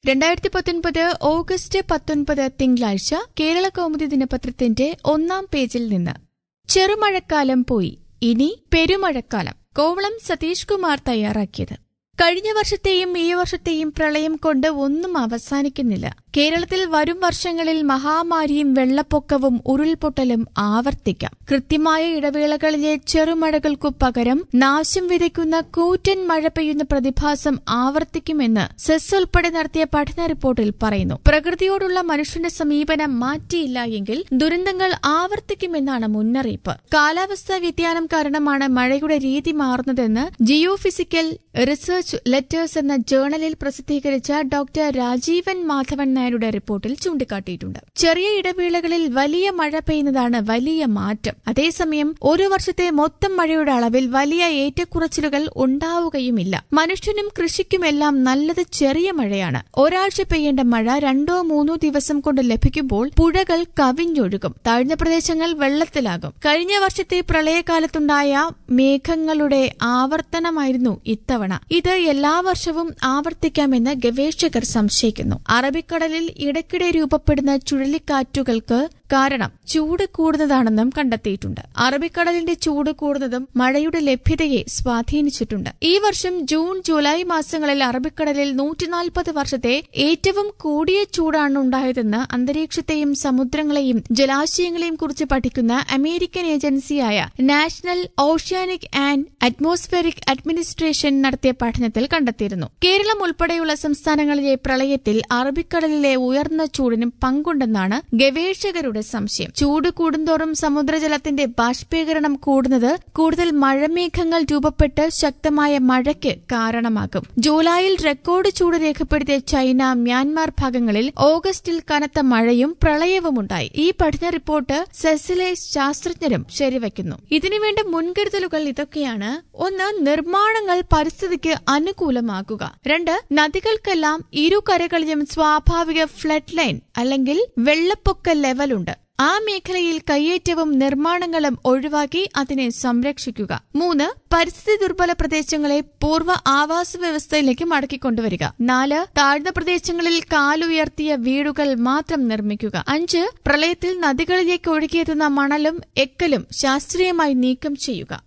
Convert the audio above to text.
രണ്ടായിരത്തി പത്തൊൻപത് ഓഗസ്റ്റ് പത്തൊൻപത് തിങ്കളാഴ്ച കേരള കൗമുദി ദിനപത്രത്തിന്റെ ഒന്നാം പേജിൽ നിന്ന് ചെറുമഴക്കാലം പോയി ഇനി പെരുമഴക്കാലം കോവളം സതീഷ് കുമാർ തയ്യാറാക്കിയത് കഴിഞ്ഞ വർഷത്തെയും ഈ വർഷത്തെയും പ്രളയം കൊണ്ട് ഒന്നും അവസാനിക്കുന്നില്ല കേരളത്തിൽ വരും വർഷങ്ങളിൽ മഹാമാരിയും വെള്ളപ്പൊക്കവും ഉരുൾപൊട്ടലും ആവർത്തിക്കാം കൃത്യമായ ഇടവേളകളിലെ ചെറുമഴകൾക്കു പകരം നാശം വിതയ്ക്കുന്ന കൂറ്റൻ മഴ പെയ്യുന്ന പ്രതിഭാസം ആവർത്തിക്കുമെന്ന് സെസ് ഉൾപ്പെടെ നടത്തിയ പഠന റിപ്പോർട്ടിൽ പറയുന്നു പ്രകൃതിയോടുള്ള മനുഷ്യന്റെ സമീപനം മാറ്റിയില്ല എങ്കിൽ ദുരന്തങ്ങൾ ആവർത്തിക്കുമെന്നാണ് മുന്നറിയിപ്പ് കാലാവസ്ഥാ വ്യതിയാനം കാരണമാണ് മഴയുടെ രീതി മാറുന്നതെന്ന് ജിയോ ഫിസിക്കൽ റിസർച്ച് ലെറ്റേഴ്സ് എന്ന ജേണലിൽ പ്രസിദ്ധീകരിച്ച ഡോക്ടർ രാജീവൻ മാധവൻ നായരുടെ റിപ്പോർട്ടിൽ ചൂണ്ടിക്കാട്ടിയിട്ടുണ്ട് ചെറിയ ഇടവേളകളിൽ വലിയ മഴ പെയ്യുന്നതാണ് വലിയ മാറ്റം അതേസമയം ഒരു വർഷത്തെ മൊത്തം മഴയുടെ അളവിൽ വലിയ ഏറ്റക്കുറച്ചിലുകൾ ഉണ്ടാവുകയുമില്ല മനുഷ്യനും കൃഷിക്കുമെല്ലാം നല്ലത് ചെറിയ മഴയാണ് ഒരാഴ്ച പെയ്യേണ്ട മഴ രണ്ടോ മൂന്നോ ദിവസം കൊണ്ട് ലഭിക്കുമ്പോൾ പുഴകൾ കവിഞ്ഞൊഴുകും താഴ്ന്ന പ്രദേശങ്ങൾ വെള്ളത്തിലാകും കഴിഞ്ഞ വർഷത്തെ പ്രളയകാലത്തുണ്ടായ മേഘങ്ങളുടെ ആവർത്തനമായിരുന്നു ഇത്തവണ ഇത് എല്ലാ വർഷവും ആവർത്തിക്കാമെന്ന് ഗവേഷകർ സംശയിക്കുന്നു അറബിക്കടലിൽ ഇടയ്ക്കിടെ രൂപപ്പെടുന്ന ചുഴലിക്കാറ്റുകൾക്ക് കാരണം ചൂട് കൂടുന്നതാണെന്നും കണ്ടെത്തിയിട്ടുണ്ട് അറബിക്കടലിന്റെ ചൂട് കൂടുന്നതും മഴയുടെ ലഭ്യതയെ സ്വാധീനിച്ചിട്ടുണ്ട് ഈ വർഷം ജൂൺ ജൂലൈ മാസങ്ങളിൽ അറബിക്കടലിൽ നൂറ്റിനാൽപ്പത് വർഷത്തെ ഏറ്റവും കൂടിയ ചൂടാണ് ഉണ്ടായതെന്ന് അന്തരീക്ഷത്തെയും സമുദ്രങ്ങളെയും ജലാശയങ്ങളെയും കുറിച്ച് പഠിക്കുന്ന അമേരിക്കൻ ഏജൻസിയായ national oceanic and atmospheric administration നടത്തിയ പഠനത്തിൽ കണ്ടെത്തിയിരുന്നു കേരളം ഉൾപ്പെടെയുള്ള സംസ്ഥാനങ്ങളിലെ പ്രളയത്തിൽ അറബിക്കടലിലെ ഉയർന്ന ചൂടിനും പങ്കുണ്ടെന്നാണ് ഗവേഷകരുടെ സംശയം ചൂട് കൂടുന്തോറും സമുദ്രജലത്തിന്റെ ബാഷ്പീകരണം കൂടുന്നത് കൂടുതൽ മഴമേഘങ്ങൾ രൂപപ്പെട്ട് ശക്തമായ മഴയ്ക്ക് കാരണമാകും ജൂലൈയിൽ റെക്കോർഡ് ചൂട് രേഖപ്പെടുത്തിയ ചൈന മ്യാൻമാർ ഭാഗങ്ങളിൽ ഓഗസ്റ്റിൽ കനത്ത മഴയും പ്രളയവുമുണ്ടായി ഈ പഠന റിപ്പോർട്ട് സെസിലെ ശാസ്ത്രജ്ഞരും ശരിവയ്ക്കുന്നു ഇതിനുവേണ്ട മുൻകരുതലുകൾ ഇതൊക്കെയാണ് ഒന്ന് നിർമ്മാണങ്ങൾ പരിസ്ഥിതിക്ക് അനുകൂലമാക്കുക രണ്ട് നദികൾക്കെല്ലാം ഇരു കരകളിലും സ്വാഭാവിക ഫ്ലഡ് ലൈൻ അല്ലെങ്കിൽ വെള്ളപ്പൊക്ക ലെവലുണ്ട് ആ മേഖലയിൽ കയ്യേറ്റവും നിർമ്മാണങ്ങളും ഒഴിവാക്കി അതിനെ സംരക്ഷിക്കുക മൂന്ന് പരിസ്ഥിതി ദുർബല പ്രദേശങ്ങളെ പൂർവ്വ ആവാസ വ്യവസ്ഥയിലേക്ക് മടക്കിക്കൊണ്ടുവരിക നാല് താഴ്ന്ന പ്രദേശങ്ങളിൽ കാലുയർത്തിയ വീടുകൾ മാത്രം നിർമ്മിക്കുക അഞ്ച് പ്രളയത്തിൽ നദികളിലേക്ക് ഒഴുകിയെത്തുന്ന മണലും എക്കലും ശാസ്ത്രീയമായി നീക്കം ചെയ്യുക